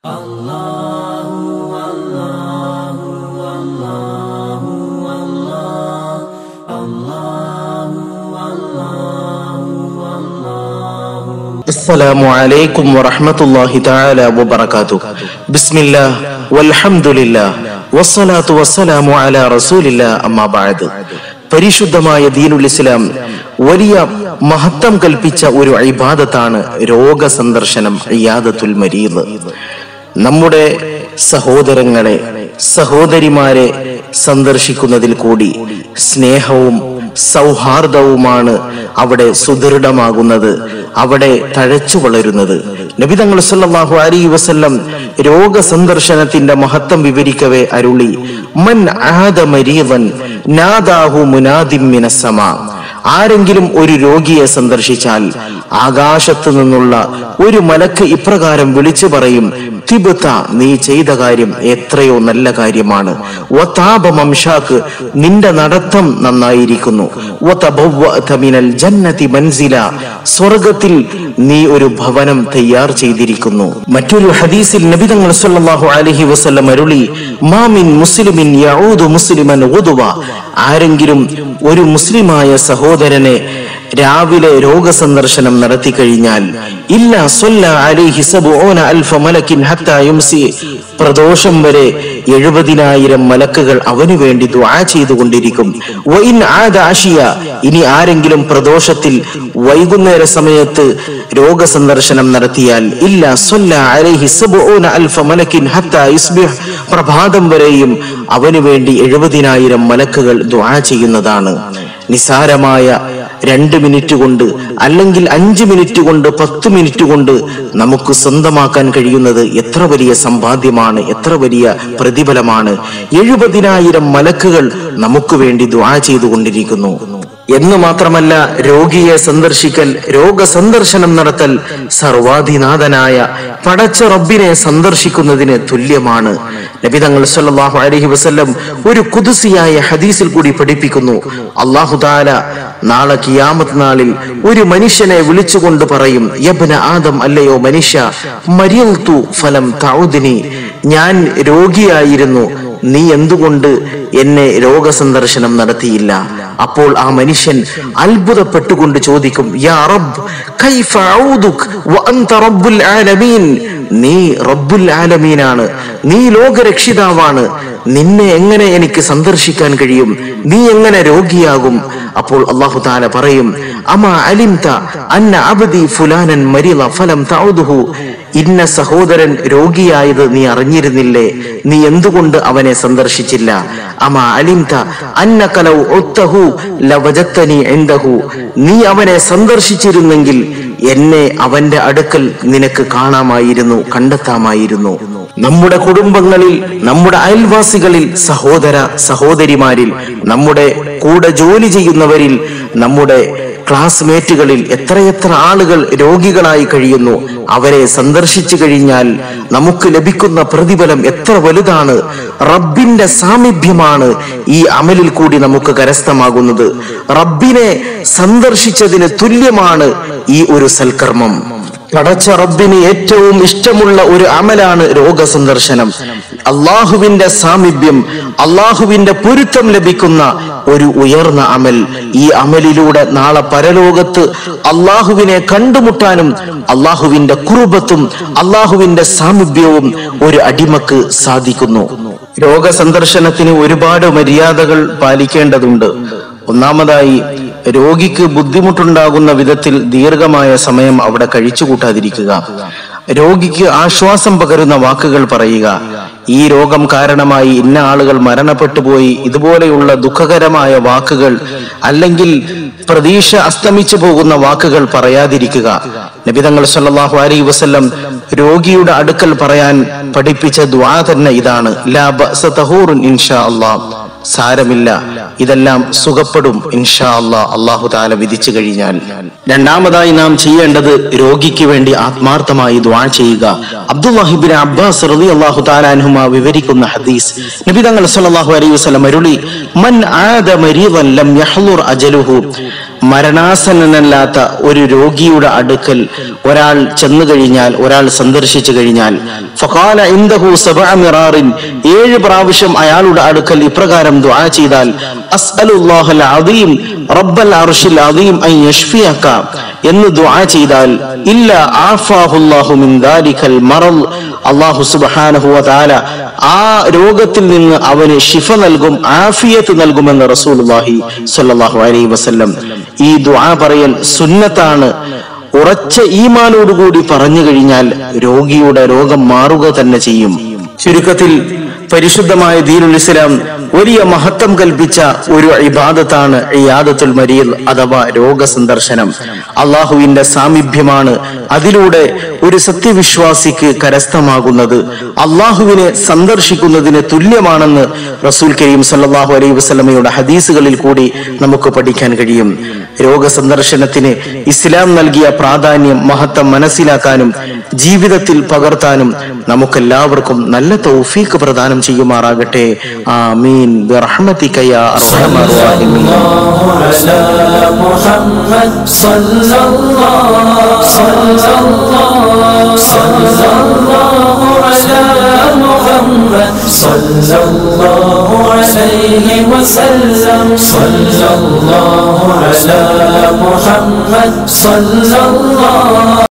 السلام عليكم ورحمة الله تعالى وبركاته بسم الله والحمد لله والصلاة والسلام على رسول الله أما بعد പരിശുദ്ധമായ ദീനുൽ ഇസ്ലാം വലിയ മഹത്വം കൽപ്പിച്ച ഒരു ഇബാദത്താണ് രോഗസന്ദർശനം ഇയാദത്തുൽ മരീദ് നമ്മുടെ സഹോദരങ്ങളെ സഹോദരിമാരെ സന്ദർശിക്കുന്നതിൽ കൂടി സ്നേഹവും സൗഹാർദ്ദവുമാണ് അവിടെ സുദൃഢമാകുന്നത് അവിടെ തഴച്ചു വളരുന്നത് നബി തങ്ങൾ സല്ലല്ലാഹു അലൈഹി വസല്ലം രോഗസന്ദർശനത്തിന്റെ മഹത്വം വിവരിക്കവേ അരുളി മൻ ആദ മരീദൻ നാദാഹു മുനാദിം മിനസ്സമാ ആരെങ്കിലും ഒരു രോഗിയെ സന്ദർശിച്ചാൽ ആകാശത്ത് നിന്നുള്ള ഒരു മലക്ക് ഇപ്രകാരം വിളിച്ചു പറയും തിബത്ത നീ ചെയ്ത കാര്യം എത്രയോ നല്ല കാര്യമാണ് വതാപ മംഷാക്ക് നിന്റെ നടത്തം നന്നായിരിക്കുന്നു വതബവ്വഅത മിനൽ ജന്നതി മൻസില സ്വർഗത്തിൽ നീ ഒരു ഭവനം തയ്യാർ ചെയ്തിരിക്കുന്നു മറ്റൊരു ഹദീസിൽ നബി തങ്ങൾ സല്ലല്ലാഹു അലൈഹി വസല്ലം അരുളി മാമിൻ മുസ്ലിമിൻ യഊദു മുസ്ലിമൻ ഉദുവ ആരെങ്കിലും ഒരു മുസ്ലിമായ സഹോദരനെ രാവിലെ രോഗസന്ദർശനം നടത്തി കഴിഞ്ഞാൽ ഇല്ല സൊല്ല അലൈഹി സബൂന അൽഫ മലക്കിൻ ഹത്താ യുംസി പ്രദോഷം വരെ എഴുപതിനായിരം മലക്കുകൾ അവനു വേണ്ടി ദുആ ചെയ്തുകൊണ്ടിരിക്കും വഇൻ ആദ അഷിയ ഇനി ആരെങ്കിലും പ്രദോഷത്തിൽ വൈകുന്നേര സമയത്ത് രോഗസന്ദർശനം നടത്തിയാൽ ഇല്ല സൊല്ല അലൈഹി സബൂന അൽഫ മലക്കിൻ ഹത്താ യുസ്ബിഹ് പ്രഭാതം വരെയും അവനു വേണ്ടി എഴുപതിനായിരം മലക്കുകൾ ദുആ ചെയ്യുന്നതാണ് നിസാരമായ രണ്ട് മിനിറ്റ് കൊണ്ട് അല്ലെങ്കിൽ അഞ്ച് മിനിറ്റ് കൊണ്ട് പത്ത് മിനിറ്റ് കൊണ്ട് നമുക്ക് സ്വന്തമാക്കാൻ കഴിയുന്നത് എത്ര വലിയ സമ്പാദ്യമാണ് എത്ര വലിയ പ്രതിഫലമാണ് എഴുപതിനായിരം മലക്കുകൾ നമുക്ക് വേണ്ടി ദ്വാ ചെയ്തുകൊണ്ടിരിക്കുന്നു എന്ന് മാത്രമല്ല രോഗിയെ സന്ദർശിക്കൽ രോഗസന്ദർശനം നടത്തൽ സർവാധിനാഥനായ പടച്ച റബ്ബിനെ സന്ദർശിക്കുന്നതിന് തുല്യമാണ് നബി തങ്ങൾ സല്ലല്ലാഹു അലൈഹി വസല്ലം ഒരു കുതുസിയായ ഹദീസിൽ കൂടി പഠിപ്പിക്കുന്നു അല്ലാഹു താല നാളെ കിയാമത്ത് നാളിൽ ഒരു മനുഷ്യനെ വിളിച്ചുകൊണ്ട് പറയും യബ്ന ആദം അല്ലയോ മനുഷ്യ മരിയൽത്തു ഫലം തൗദിനി ഞാൻ രോഗിയായിരുന്നു നീ എന്തുകൊണ്ട് എന്നെ രോഗസന്ദർശനം നടത്തിയില്ല അപ്പോൾ ആ മനുഷ്യൻ അത്ഭുതപ്പെട്ടുകൊണ്ട് ചോദിക്കും യാ റബ്ബ് കൈഫ ഔദുക് വഅൻത റബ്ബുൽ ആലമീൻ നീ റബ്ബുൽ ആലമീനാണ് നീ ലോകരക്ഷിതാവാണ് നിന്നെ എങ്ങനെ എനിക്ക് സന്ദർശിക്കാൻ കഴിയും നീ എങ്ങനെ രോഗിയാകും അപ്പോൾ അള്ളാഹു താല പറയും അമ അലിംത അന്ന അബദി ഫുലാനൻ മരിള ഫലം തൗദുഹു ഇന്ന സഹോദരൻ രോഗിയായത് നീ അറിഞ്ഞിരുന്നില്ലേ നീ എന്തുകൊണ്ട് അവനെ സന്ദർശിച്ചില്ല അമ അലിംത അന്ന കലൗ ഒത്തഹു ലവജത്തനി എന്തഹു നീ അവനെ സന്ദർശിച്ചിരുന്നെങ്കിൽ എന്നെ അവന്റെ അടുക്കൽ നിനക്ക് കാണാമായിരുന്നു കണ്ടെത്താമായിരുന്നു നമ്മുടെ കുടുംബങ്ങളിൽ നമ്മുടെ അയൽവാസികളിൽ സഹോദര സഹോദരിമാരിൽ നമ്മുടെ കൂടെ ജോലി ചെയ്യുന്നവരിൽ നമ്മുടെ ക്ലാസ്മേറ്റുകളിൽ എത്രയെത്ര ആളുകൾ രോഗികളായി കഴിയുന്നു അവരെ സന്ദർശിച്ചു കഴിഞ്ഞാൽ നമുക്ക് ലഭിക്കുന്ന പ്രതിഫലം എത്ര വലുതാണ് റബ്ബിന്റെ സാമീപ്യമാണ് ഈ അമലിൽ കൂടി നമുക്ക് കരസ്ഥമാകുന്നത് റബ്ബിനെ സന്ദർശിച്ചതിന് തുല്യമാണ് ഈ ഒരു സൽക്കർമ്മം പടച്ച റബ്ബിന് ഏറ്റവും ഇഷ്ടമുള്ള ഒരു അമലാണ് രോഗസന്ദർശനം അള്ളാഹുവിന്റെ സാമീപ്യം അള്ളാഹുവിന്റെ പൊരുത്തം ലഭിക്കുന്ന ഒരു ഉയർന്ന അമൽ ഈ അമലിലൂടെ നാളെ പരലോകത്ത് അള്ളാഹുവിനെ കണ്ടുമുട്ടാനും അള്ളാഹുവിന്റെ കുറുബത്തും അള്ളാഹുവിന്റെ സാമീപ്യവും ഒരു അടിമക്ക് സാധിക്കുന്നു രോഗസന്ദർശനത്തിന് ഒരുപാട് മര്യാദകൾ പാലിക്കേണ്ടതുണ്ട് ഒന്നാമതായി രോഗിക്ക് ബുദ്ധിമുട്ടുണ്ടാകുന്ന വിധത്തിൽ ദീർഘമായ സമയം അവിടെ കഴിച്ചുകൂട്ടാതിരിക്കുക രോഗിക്ക് ആശ്വാസം പകരുന്ന വാക്കുകൾ പറയുക ഈ രോഗം കാരണമായി ഇന്ന ആളുകൾ മരണപ്പെട്ടു പോയി ഇതുപോലെയുള്ള ദുഃഖകരമായ വാക്കുകൾ അല്ലെങ്കിൽ പ്രതീക്ഷ അസ്തമിച്ചു പോകുന്ന വാക്കുകൾ പറയാതിരിക്കുക നബിതങ്ങൾ സല്ലല്ലാഹു അലൈഹി വസല്ലം രോഗിയുടെ അടുക്കൽ പറയാൻ പഠിപ്പിച്ച ദ്വാ തന്നെ ഇതാണ് ലാ ബഅസ തഹൂറുൻ ഇൻഷാ അല്ലാഹ് സാരമില്ല ഇതെല്ലാം സുഖപ്പെടും ഇൻഷാ അള്ളാ അള്ളാഹു താല വിധിച്ചു കഴിഞ്ഞാൽ രണ്ടാമതായി നാം ചെയ്യേണ്ടത് രോഗിക്ക് വേണ്ടി ആത്മാർത്ഥമായി ദ്വാ ചെയ്യുക അബ്ദുല്ലാഹിബിൻ അബ്ബാസ് റളി അള്ളാഹു താലാൻഹുമ വിവരിക്കുന്ന ഹദീസ് നബി തങ്ങൾ സല്ലല്ലാഹു അലൈഹി വസല്ലം അരുളി മൻ ആദ മരീദൻ ലം യഹ്ലുർ അജലുഹു മരണാസന്നനല്ലാത്ത ഒരു രോഗിയുടെ അടുക്കൽ ഒരാൾ ചെന്നു കഴിഞ്ഞാൽ ഒരാൾ സന്ദർശിച്ചു കഴിഞ്ഞാൽ ഫഖാല ഇൻദഹു സബഅ മിറാറിൻ ഏഴ് പ്രാവശ്യം അയാളുടെ അടുക്കൽ ഇപ്രകാരം ദുആ ചെയ്താൽ അസ്അലുല്ലാഹൽ അദീം റബ്ബൽ അർശിൽ അദീം അൻ യഷ്ഫിയക എന്ന് ദുആ ചെയ്താൽ ഇല്ല ആഫാഹുല്ലാഹു മിൻ ദാലികൽ മറദ് അല്ലാഹു സുബ്ഹാനഹു വ തആല ആ രോഗത്തിൽ നിന്ന് അവന് ശിഫ നൽകും ആഫിയത്ത് നൽകുമെന്ന് റസൂലുള്ളാഹി സ്വല്ലല്ലാഹു അലൈഹി വസല്ലം ഈ ദുആ പറയൽ സുന്നത്താണ് ഉറച്ച ഈമാനോടുകൂടി പറഞ്ഞു കഴിഞ്ഞാൽ രോഗിയുടെ രോഗം മാറുക തന്നെ ചെയ്യും ചുരുക്കത്തിൽ പരിശുദ്ധമായ ദീനുൽ ഇസ്ലാം വലിയ മഹത്വം കൽപ്പിച്ച ഒരു ഇബാദത്താണ് ഇയാദത്തുൽ മരീൽ അഥവാ രോഗസന്ദർശനം അള്ളാഹുവിന്റെ സാമീപ്യമാണ് അതിലൂടെ ഒരു സത്യവിശ്വാസിക്ക് കരസ്ഥമാകുന്നത് അള്ളാഹുവിനെ സന്ദർശിക്കുന്നതിന് തുല്യമാണെന്ന് റസൂൽ കരീം സല്ലല്ലാഹു അലൈഹി വസല്ലമയുടെ ഹദീസുകളിൽ കൂടി നമുക്ക് പഠിക്കാൻ കഴിയും രോഗസന്ദർശനത്തിന് ഇസ്ലാം നൽകിയ പ്രാധാന്യം മഹത്വം മനസ്സിലാക്കാനും ജീവിതത്തിൽ പകർത്താനും നമുക്കെല്ലാവർക്കും നല്ല തൗഫീക്ക് പ്രദാനം ചെയ്യുമാറാകട്ടെ ആമീൻ ബിറഹ്മതിക യാ അർഹമർ റഹീമീൻ على محمد صلى الله صلى الله صلى الله على محمد صلى الله عليه وسلم صلى الله على محمد صلى الله